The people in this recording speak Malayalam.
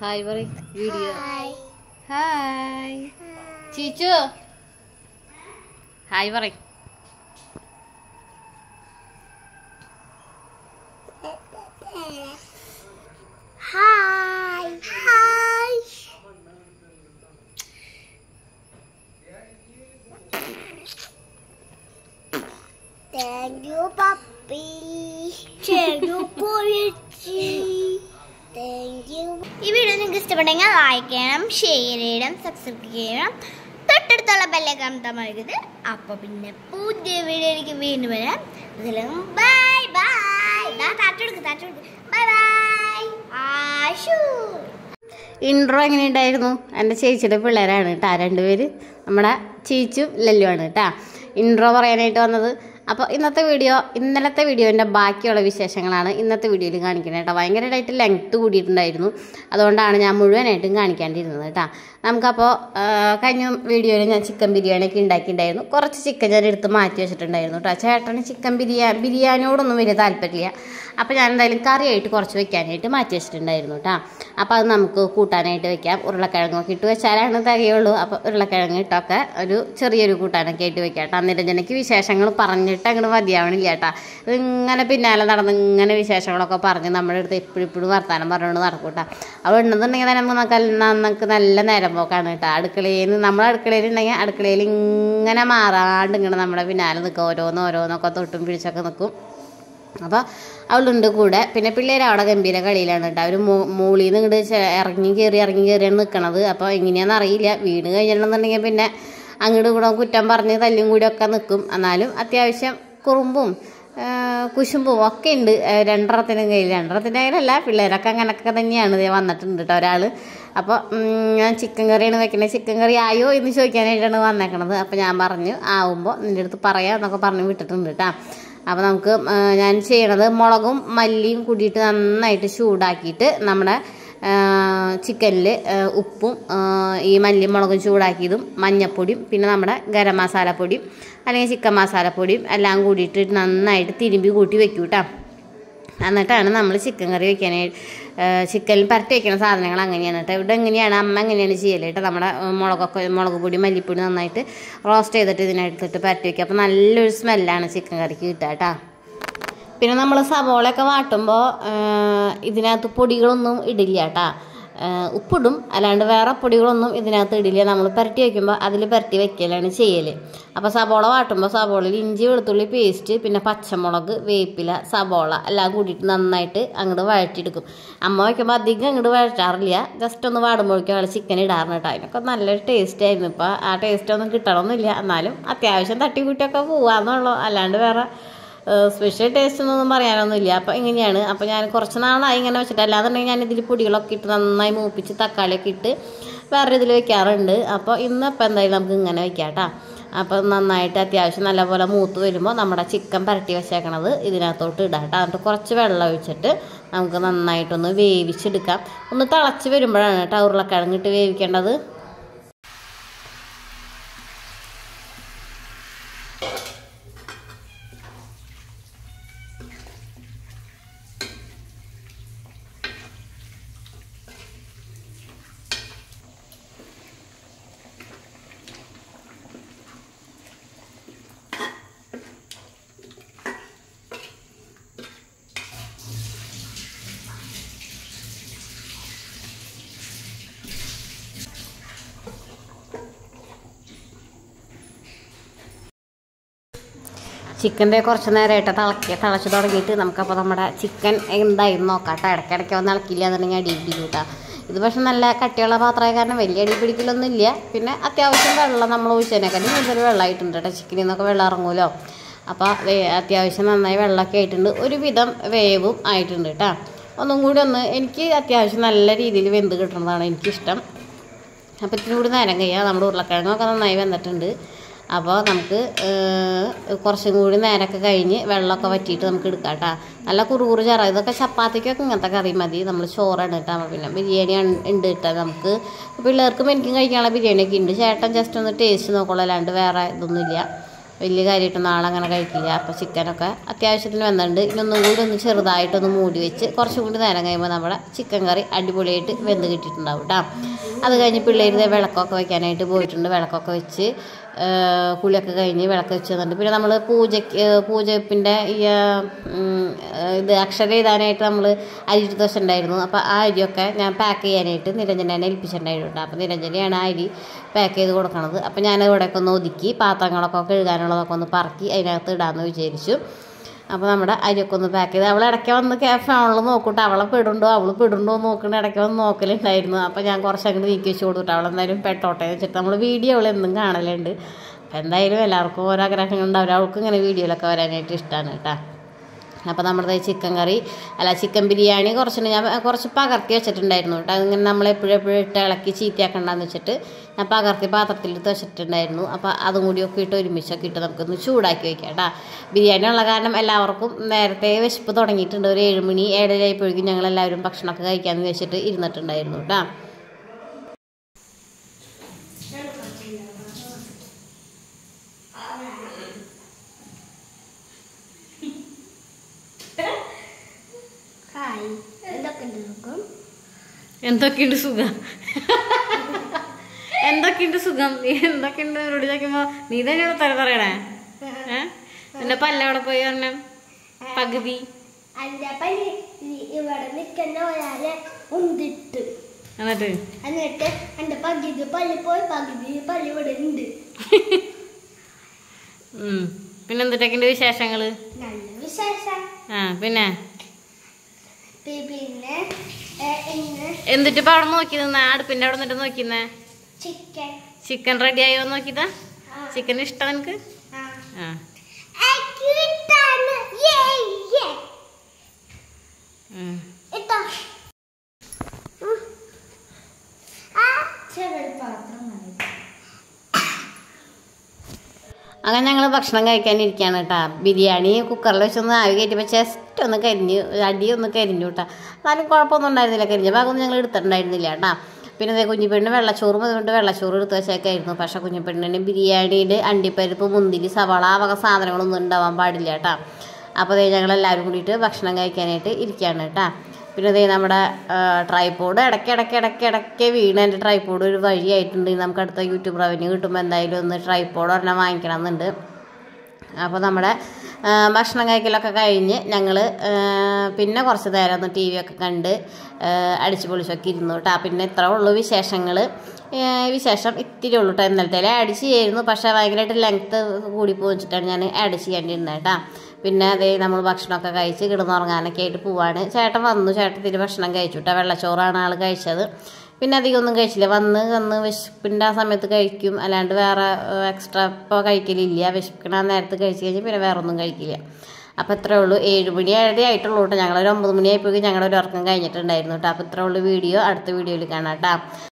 ഹായ് പറ വീഡിയോ ഹായ് ചീച്ചു ഹായ് പറ ഹായ് ഹായ് താങ്ക് യു പപ്പി താങ്ക് യു പോയിച്ചി താങ്ക് യു ഈ വീഡിയോ നിങ്ങൾക്ക് ഇഷ്ടപ്പെട്ടെങ്കിൽ ലൈക്ക് ചെയ്യണം ഷെയർ ചെയ്യണം സബ്സ്ക്രൈബ് ചെയ്യണം തൊട്ടടുത്തുള്ള ബെല്ലൊക്കെ അമർത്താൻ മറക്കരുത് അപ്പോൾ പിന്നെ പുതിയ വീഡിയോയിലേക്ക് വീണ്ടും വരാം ഇതിലും ബൈ ബൈ താറ്റെടുക്ക് താറ്റെടുക്ക് ബൈ ബൈ ആശു ഇൻട്രോ എങ്ങനെയുണ്ടായിരുന്നു എൻ്റെ ചേച്ചിയുടെ പിള്ളേരാണ് കേട്ടോ രണ്ടുപേര് നമ്മുടെ ചീച്ചും ലല്ലുവാണ് കേട്ടോ ഇൻട്രോ പറയാനായിട്ട് വന്നത് അപ്പോൾ ഇന്നത്തെ വീഡിയോ ഇന്നലത്തെ വീഡിയോൻ്റെ ബാക്കിയുള്ള വിശേഷങ്ങളാണ് ഇന്നത്തെ വീഡിയോയിൽ കാണിക്കുന്നത് കേട്ടോ ഭയങ്കരമായിട്ട് ലെങ്ത്ത് കൂടിയിട്ടുണ്ടായിരുന്നു അതുകൊണ്ടാണ് ഞാൻ മുഴുവനായിട്ടും കാണിക്കാണ്ടിരുന്നത് കേട്ടോ നമുക്കപ്പോൾ ആ, കഴിഞ്ഞ വീഡിയോയിൽ ഞാൻ ചിക്കൻ ബിരിയാണിയൊക്കെ ഉണ്ടാക്കിയിട്ടുണ്ടായിരുന്നു കുറച്ച് ചിക്കൻ ഞാൻ എടുത്ത് മാറ്റി വെച്ചിട്ടുണ്ടായിരുന്നു കേട്ടോ ചേട്ടന് ചിക്കൻ ബിരിയാ ബിരിയാണിയോടൊന്നും വലിയ താല്പര്യമില്ല അപ്പോൾ ഞാൻ എന്തായാലും കറിയായിട്ട് കുറച്ച് വെക്കാനായിട്ട് മാറ്റി വെച്ചിട്ടുണ്ടായിരുന്നു കേട്ടോ അപ്പോൾ അത് നമുക്ക് കൂട്ടാനായിട്ട് വെക്കാം ഉരുളക്കിഴങ്ങൊക്കെ ഇട്ട് വെച്ചാലാണ് തികയുള്ളൂ അപ്പോൾ ഉരുളക്കിഴങ്ങ് ഇട്ടൊക്കെ ഒരു ചെറിയൊരു കൂട്ടാനൊക്കെ ആയിട്ട് വെക്കാം കേട്ടോ നിരഞ്ജനയ്ക്ക് വിശേഷങ്ങൾ പറഞ്ഞിട്ട് അങ്ങോട്ട് മതിയാവണില്ല കേട്ടോ ഇങ്ങനെ പിന്നാലെ നടന്ന് ഇങ്ങനെ വിശേഷങ്ങളൊക്കെ പറഞ്ഞ് നമ്മുടെ അടുത്ത് എപ്പോഴും ഇപ്പോഴും വർത്താനം പറഞ്ഞുകൊണ്ട് നടക്കും കേട്ടോ അവൾ ഉണ്ടെന്നുണ്ടെങ്കിൽ തന്നെ നമുക്ക് നമുക്ക് നല്ല നേരം പോക്കാണ് കേട്ടോ അടുക്കളയിൽ നിന്ന് നമ്മുടെ അടുക്കളയിൽ ഉണ്ടെങ്കിൽ അടുക്കളയിൽ ഇങ്ങനെ മാറാണ്ട് ഇങ്ങനെ നമ്മുടെ പിന്നാലെ നിൽക്കും ഓരോന്ന് ഓരോന്നൊക്കെ തൊട്ടും പിടിച്ചൊക്കെ നിൽക്കും അപ്പോൾ അവളുണ്ട് കൂടെ പിന്നെ പിള്ളേർ അവിടെ ഗംഭീര കളിയിലാണ് കേട്ടോ അവർ മൂളിൽ നിന്ന് ഇങ്ങോട്ട് ഇറങ്ങി കയറി ഇറങ്ങി കയറിയാണ് നിൽക്കണത് അപ്പോൾ എങ്ങനെയാണെന്ന് അറിയില്ല വീണ് കഴിഞ്ഞിട്ടുണ്ടെന്നുണ്ടെങ്കിൽ പിന്നെ അങ്ങോട്ട് കൂടെ കുറ്റം പറഞ്ഞ് തല്ലും കൂടിയൊക്കെ നിൽക്കും എന്നാലും അത്യാവശ്യം കുറുമ്പും ആ, കുശുമ്പും ഒക്കെ ഉണ്ട് ആ, രണ്ടെണ്ണത്തിനും കയ്യിൽ രണ്ടെണ്ണത്തിൻ്റെ കയ്യിലല്ല പിള്ളേരൊക്കെ അങ്ങനെയൊക്കെ തന്നെയാണ് ദേ വന്നിട്ടുണ്ട് കേട്ടോ ഒരാൾ അപ്പോൾ ഞാൻ ചിക്കൻ കറിയാണ് വെക്കണത് ചിക്കൻ കറി ആയോ എന്ന് ചോദിക്കാനായിട്ടാണ് വന്നേക്കണത് അപ്പോൾ ഞാൻ പറഞ്ഞു ആവുമ്പോൾ നിൻ്റെ അടുത്ത് പറയാം എന്നൊക്കെ പറഞ്ഞ് വിട്ടിട്ടുണ്ട് കേട്ടോ അപ്പോൾ നമുക്ക് ആ, ഞാൻ ചെയ്യണത് മുളകും മല്ലിയും കൂടിയിട്ട് നന്നായിട്ട് ചൂടാക്കിയിട്ട് നമ്മുടെ ചിക്കനിൽ ഉപ്പും ആ, ഈ മല്ലി മുളകും ചൂടാക്കിയതും മഞ്ഞപ്പൊടിയും പിന്നെ നമ്മുടെ ഗരം മസാലപ്പൊടിയും അല്ലെങ്കിൽ ചിക്കൻ മസാലപ്പൊടിയും എല്ലാം കൂടിയിട്ട് നന്നായിട്ട് തിരുമ്പി കൂട്ടി വെക്കും കേട്ടോ എന്നിട്ടാണ് നമ്മൾ ചിക്കൻ കറി വെക്കാനായിട്ട് ചിക്കനിൽ പരട്ടി വെക്കുന്ന സാധനങ്ങൾ അങ്ങനെയാണ് കേട്ടോ ഇവിടെ എങ്ങനെയാണ് അമ്മ എങ്ങനെയാണ് ചെയ്യല് കേട്ടോ നമ്മുടെ ആ, മുളകൊക്കെ മുളക് പൊടി മല്ലിപ്പൊടി നന്നായിട്ട് റോസ്റ്റ് ചെയ്തിട്ട് ഇതിനടുത്തിട്ട് പരട്ടി വെക്കുക അപ്പോൾ നല്ലൊരു സ്മെല്ലാണ് ചിക്കൻ കറിക്ക് കിട്ടുക കേട്ടോ പിന്നെ നമ്മൾ സവോളയൊക്കെ വാട്ടുമ്പോൾ ഇതിനകത്ത് പൊടികളൊന്നും ഇടില്ല കേട്ടാ ഉപ്പിടും അല്ലാണ്ട് വേറെ പൊടികളൊന്നും ഇതിനകത്ത് ഇടില്ല നമ്മൾ പുരട്ടി വയ്ക്കുമ്പോൾ അതിൽ പുരട്ടി വെക്കലാണ് ചെയ്യൽ അപ്പോൾ സവോള വാട്ടുമ്പോൾ സവോളയിൽ ഇഞ്ചി വെളുത്തുള്ളി പേസ്റ്റ് പിന്നെ പച്ചമുളക് വേപ്പില സവോള എല്ലാം കൂടിയിട്ട് നന്നായിട്ട് അങ്ങോട്ട് വഴറ്റിയെടുക്കും അമ്മ വയ്ക്കുമ്പോൾ അധികം അങ്ങോട്ട് വഴറ്റാറില്ല ജസ്റ്റ് ഒന്ന് വാടുമ്പോഴേക്കും അവൾ ചിക്കൻ ഇടാറുണ്ട് കേട്ടോ അതിനൊക്കെ നല്ലൊരു ടേസ്റ്റ് ആയിരുന്നു ഇപ്പോൾ ആ ടേസ്റ്റ് ഒന്നും കിട്ടണമെന്നില്ല എന്നാലും അത്യാവശ്യം തട്ടിക്കൂട്ടിയൊക്കെ പോവാന്നുള്ളൂ അല്ലാണ്ട് വേറെ സ്പെഷ്യൽ ടേസ്റ്റ് എന്നൊന്നും പറയാനൊന്നുമില്ല അപ്പോൾ ഇങ്ങനെയാണ് അപ്പോൾ ഞാൻ കുറച്ച് നാളായി ഇങ്ങനെ വെച്ചിട്ട് അല്ലാന്നുണ്ടെങ്കിൽ ഞാൻ ഇതിൽ പൊടികളൊക്കെ ഇട്ട് നന്നായി മൂപ്പിച്ച് തക്കാളിയൊക്കെ ഇട്ട് വേറെ ഇതിൽ വെക്കാറുണ്ട് അപ്പോൾ ഇന്ന് ഇപ്പോൾ എന്തായാലും നമുക്ക് ഇങ്ങനെ വെക്കാം കേട്ടോ അപ്പോൾ നന്നായിട്ട് അത്യാവശ്യം നല്ലപോലെ മൂത്ത് വരുമ്പോൾ നമ്മുടെ ചിക്കൻ പരട്ടി വെച്ചേക്കണത് ഇതിനകത്തോട്ട് ഇടാം കേട്ടോ എന്നിട്ട് കുറച്ച് വെള്ളം ഒഴിച്ചിട്ട് നമുക്ക് നന്നായിട്ടൊന്ന് വേവിച്ചെടുക്കാം ഒന്ന് തിളച്ച് വരുമ്പോഴാണ് കേട്ടോ ഉരുളക്കിഴങ്ങിട്ട് വേവിക്കേണ്ടത് ചിക്കൻ്റെ കുറച്ച് നേരമായിട്ട് തിളക്കി തിളച്ച് തുടങ്ങിയിട്ട് നമുക്കപ്പോൾ നമ്മുടെ ചിക്കൻ എന്തായിരുന്നു നോക്കാം കേട്ടോ ഇടയ്ക്കിടയ്ക്ക് ഒന്ന് ഇളക്കില്ല എന്നുണ്ടെങ്കിൽ അടി പിടിക്കും കേട്ടോ ഇത് പക്ഷെ നല്ല കട്ടിയുള്ള പാത്രമായ കാരണം വലിയ അടി പിടിക്കലൊന്നും ഇല്ല പിന്നെ അത്യാവശ്യം വെള്ളം നമ്മൾ ഒഴിച്ചതിനെക്കാട്ടി കൂടുതൽ വെള്ളമായിട്ടുണ്ട് കേട്ടോ ചിക്കനിൽ നിന്നൊക്കെ വെള്ളം ഇറങ്ങുമല്ലോ അപ്പോൾ വേ- അത്യാവശ്യം നന്നായി വെള്ളമൊക്കെ ആയിട്ടുണ്ട് ഒരുവിധം വേവും ആയിട്ടുണ്ട് കേട്ടോ ഒന്നും കൂടി ഒന്ന് എനിക്ക് അത്യാവശ്യം നല്ല രീതിയിൽ വെന്ത് കിട്ടുന്നതാണ് എനിക്കിഷ്ടം അപ്പോൾ ഇത്തിരി കൂടി നേരം കഴിയാം നമ്മുടെ ഉരുളക്കിഴങ്ങൊക്കെ നന്നായി വെന്തിട്ടുണ്ട് അപ്പോൾ നമുക്ക് ഏഹ്, കുറച്ചും കൂടി നേരമൊക്കെ കഴിഞ്ഞ് വെള്ളമൊക്കെ വറ്റിയിട്ട് നമുക്ക് എടുക്കാം കേട്ടോ നല്ല കുറുകുറു ചറ ഇതൊക്കെ ചപ്പാത്തിക്കൊക്കെ ഇങ്ങനത്തെ കറി മതി നമ്മൾ ചോറാണ് കേട്ടോ പിന്നെ ബിരിയാണി ആണ്- ഉണ്ട് കേട്ടോ നമുക്ക് പിള്ളേർക്കും എനിക്കും കഴിക്കാനുള്ള ബിരിയാണിയൊക്കെ ഉണ്ട് ചേട്ടൻ ജസ്റ്റ് ഒന്ന് ടേസ്റ്റ് നോക്കുള്ളൂ അല്ലാണ്ട് വേറെ ഇതൊന്നുമില്ല വലിയ കാര്യമായിട്ടൊന്നും ആളങ്ങനെ കഴിക്കില്ല അപ്പോൾ ചിക്കനൊക്കെ അത്യാവശ്യത്തിന് വന്നിട്ടുണ്ട് ഇനൊന്നും കൂടി ഒന്ന് ചെറുതായിട്ടൊന്ന് മൂടി വെച്ച് കുറച്ചും കൂടി നേരം കഴിയുമ്പോൾ നമ്മുടെ ചിക്കൻ കറി അടിപൊളിയായിട്ട് വെന്ത് കിട്ടിയിട്ടുണ്ടാവും കേട്ടോ അത് കഴിഞ്ഞ് പിള്ളേർ ദേ വിളക്കൊക്കെ വെക്കാനായിട്ട് പോയിട്ടുണ്ട് വിളക്കൊക്കെ വെച്ച് ആ, കുളിയൊക്കെ കഴിഞ്ഞ് വിളക്ക് വെച്ച് തന്നിട്ട് പിന്നെ നമ്മൾ പൂജയ്ക്ക് പൂജപ്പിൻ്റെ ഈ ആ, ഉം, ഇത് അക്ഷര എഴുതാനായിട്ട് നമ്മൾ അരി എടുത്ത് വെച്ചിട്ടുണ്ടായിരുന്നു അപ്പോൾ ആ അരിയൊക്കെ ഞാൻ പാക്ക് ചെയ്യാനായിട്ട് നിരഞ്ജനെ ഏൽപ്പിച്ചിട്ടുണ്ടായിരുന്നു അപ്പോൾ നിരഞ്ജനെയാണ് ആ അരി പാക്ക് ചെയ്ത് കൊടുക്കണത് അപ്പോൾ ഞാൻ ഇവിടെയൊക്കെ ഒന്ന് ഒതുക്കി പാത്രങ്ങളൊക്കെ കഴുകാനുള്ളതൊക്കെ ഒന്ന് പറക്കി അതിനകത്ത് ഇടാമെന്ന് വിചാരിച്ചു അപ്പോൾ നമ്മുടെ അരിയൊക്കെ ഒന്ന് പാക്ക് ചെയ്ത് അവൾ ഇടയ്ക്ക് വന്ന് ഫോണിൽ നോക്കൂട്ടോ അവളെ പെടുണ്ടോ അവൾ പെടുണ്ടോ എന്ന് നോക്കണ ഇടയ്ക്ക് വന്ന് നോക്കലുണ്ടായിരുന്നു അപ്പോൾ ഞാൻ കുറച്ച് അങ്ങോട്ട് നീക്കി വെച്ച് കൊടുത്തിട്ട് അവളെന്തായാലും പെട്ടോട്ടെ എന്ന് വെച്ചിട്ട് നമ്മൾ വീഡിയോ അവൾ എന്നും കാണലുണ്ട് അപ്പോൾ എന്തായാലും എല്ലാവർക്കും ഓരോ ആഗ്രഹങ്ങളുണ്ടാവും അവൾക്ക് ഇങ്ങനെ വീഡിയോയിലൊക്കെ വരാനായിട്ട് ഇഷ്ടമാണ് കേട്ടോ അപ്പോൾ നമ്മുടെ ചിക്കൻ കറി അല്ല ചിക്കൻ ബിരിയാണി കുറച്ചുണ്ട് ഞാൻ കുറച്ച് പകർത്തി വെച്ചിട്ടുണ്ടായിരുന്നു കേട്ടോ അതിങ്ങനെ നമ്മൾ എപ്പോഴും എപ്പോഴും ഇട്ട് ഇളക്കി ചീത്തയാക്കണ്ടെന്ന് വെച്ചിട്ട് ഞാൻ പകർത്തി പാത്രത്തിലിട്ട് വെച്ചിട്ടുണ്ടായിരുന്നു അപ്പോൾ അതും കൂടിയൊക്കെ ഇട്ട് ഒരുമിച്ചൊക്കെ ഇട്ട് നമുക്കൊന്ന് ചൂടാക്കി വെക്കാം കേട്ടോ ബിരിയാണി ഉള്ള കാരണം എല്ലാവർക്കും നേരത്തെ വിശപ്പ് തുടങ്ങിയിട്ടുണ്ട് ഒരു ഏഴ് മണി ഏഴര ആയപ്പോഴേക്കും ഞങ്ങൾ എല്ലാവരും ഭക്ഷണമൊക്കെ കഴിക്കാമെന്ന് വെച്ചിട്ട് ഇരുന്നിട്ടുണ്ടായിരുന്നു കേട്ടോ ഹായ് എന്തൊക്കെ ഉണ്ട് നോക്കും എന്തൊക്കെയുണ്ട് സുഖം എന്തൊക്കെയുണ്ട് സുഖം നീ എന്തൊക്കെയുണ്ട് എന്നോട് ചോദിക്കുമ്പോ നീ തന്നെയാണ് ഉത്തരം പറയണേ ഏ നിന്റെ പല്ലവിടെ പോയി പറഞ്ഞ പകുതി അതിന്റെ പനി ഇവിടെ നിൽക്കുന്ന ഒരാളെ ഉണ്ടിട്ട് എന്നിട്ട് എന്നിട്ട് എന്റെ പകുതി പള്ളി പോയി പകുതി പള്ളി ഇവിടെ ഉണ്ട് ഉം. പിന്നെ എന്തിട്ടൊക്കെയുണ്ട് വിശേഷങ്ങള് നല്ല വിശേഷം ആ പിന്നെ പി- പിന്നെ ഏ, ഇന്ന് എന്നിട്ട് ഇപ്പൊ അവിടെ നോക്കി നിന്ന അടുപ്പിന്റെ അവിടെ നിന്നിട്ട് നോക്കിന്നേ ചിക്കൻ ചിക്കൻ റെഡി ആയോ നോക്കിതാ ചിക്കൻ ഇഷ്ടം നിനക്ക് ആ ആ ഇട്ടാണ്. യേ, യേ. ഉം. ഇട്ടോ. ഉം. ആ, ചെറിയൊരു പാത്രം മതി. അങ്ങനെ ഞങ്ങൾ ഭക്ഷണം കഴിക്കാനിരിക്കുകയാണ് കേട്ടോ ബിരിയാണി കുക്കറിൽ വെച്ചൊന്ന് ആവി കയറ്റിയപ്പോൾ ജസ്റ്റ് ഒന്ന് കരിഞ്ഞു അടി ഒന്ന് കരിഞ്ഞു കേട്ടോ എന്നാലും കുഴപ്പമൊന്നും ഉണ്ടായിരുന്നില്ല കരിഞ്ഞ ഭാഗമൊന്നും ഞങ്ങൾ എടുത്തിട്ടുണ്ടായിരുന്നില്ല കേട്ടോ പിന്നെ അതേ കുഞ്ഞിപ്പെണ്ണിന് വെള്ളച്ചോറും അതുകൊണ്ട് വെള്ളച്ചോറ് എടുത്ത് വെച്ചേക്കായിരുന്നു പക്ഷേ കുഞ്ഞിപ്പെണ്ണിന് ബിരിയാണിയിൽ അണ്ടിപ്പരിപ്പ് മുന്തിരി സവാള ആ വക സാധനങ്ങളൊന്നും ഉണ്ടാവാൻ പാടില്ല കേട്ടോ അപ്പോൾ അതേ ഞങ്ങൾ എല്ലാവരും കൂടിയിട്ട് ഭക്ഷണം കഴിക്കാനായിട്ട് ഇരിക്കുകയാണ് കേട്ടോ പിന്നെ അതേ നമ്മുടെ ട്രൈപ്പോഡ് ഇടയ്ക്ക് ഇടയ്ക്ക് ഇടയ്ക്ക് ഇടയ്ക്ക് വീണ് എൻ്റെ ട്രൈപ്പോഡ് ഒരു വഴിയായിട്ടുണ്ട് നമുക്ക് അടുത്ത യൂട്യൂബ് റവന്യൂ കിട്ടുമ്പോൾ എന്തായാലും ഒന്ന് ട്രൈപ്പോഡ് ഒരെണ്ണം വാങ്ങിക്കണം എന്നുണ്ട് അപ്പോൾ നമ്മുടെ ആ, ഭക്ഷണം കഴിക്കലൊക്കെ കഴിഞ്ഞ് ഞങ്ങൾ പിന്നെ കുറച്ച് നേരം ഒന്ന് ടി വി ഒക്കെ കണ്ട് ആ, അടിച്ച് പൊളിച്ചൊക്കെ ഇരുന്നു കേട്ടോ പിന്നെ ഇത്ര ഉള്ളൂ വിശേഷങ്ങൾ വിശേഷം ഇത്തിരി ഉള്ളൂ കേട്ടോ ഇന്നലത്തെ ആഡ് ചെയ്യായിരുന്നു പക്ഷേ ഭയങ്കരമായിട്ട് ലെങ്ത്ത് കൂടി പോയിച്ചിട്ടാണ് ഞാൻ ആഡ് ചെയ്യേണ്ടിയിരുന്നത് കേട്ടോ പിന്നെ അതേ നമ്മൾ ഭക്ഷണമൊക്കെ കഴിച്ച് കിടന്നുറങ്ങാനൊക്കെ ആയിട്ട് പോവാണ് ചേട്ടൻ വന്നു ചേട്ടത്തിൽ ഭക്ഷണം കഴിച്ചു കേട്ടോ വെള്ളച്ചോറാണ് ആൾ കഴിച്ചത് പിന്നെ അധികം ഒന്നും കഴിച്ചില്ല വന്ന് വന്ന് വിശപ്പിൻ്റെ ആ സമയത്ത് കഴിക്കും അല്ലാണ്ട് വേറെ എക്സ്ട്രാ ഇപ്പോൾ കഴിക്കലില്ല വിശപ്പിക്കണ ആ നേരത്ത് കഴിച്ച് കഴിഞ്ഞാൽ പിന്നെ വേറെ ഒന്നും കഴിക്കില്ല അപ്പോൾ ഇത്രേ ഉള്ളൂ ഏഴ് മണി ഏഴര ആയിട്ടുള്ളൂ കേട്ടോ ഞങ്ങളൊരു ഒമ്പത് മണിയായപ്പോഴേക്കും ഞങ്ങളുടെ ഒരു ഉറക്കം കഴിഞ്ഞിട്ടുണ്ടായിരുന്നു കേട്ടോ അപ്പോൾ ഇത്രേ ഉള്ളൂ വീഡിയോ അടുത്ത വീഡിയോയിൽ കാണാം കേട്ടോ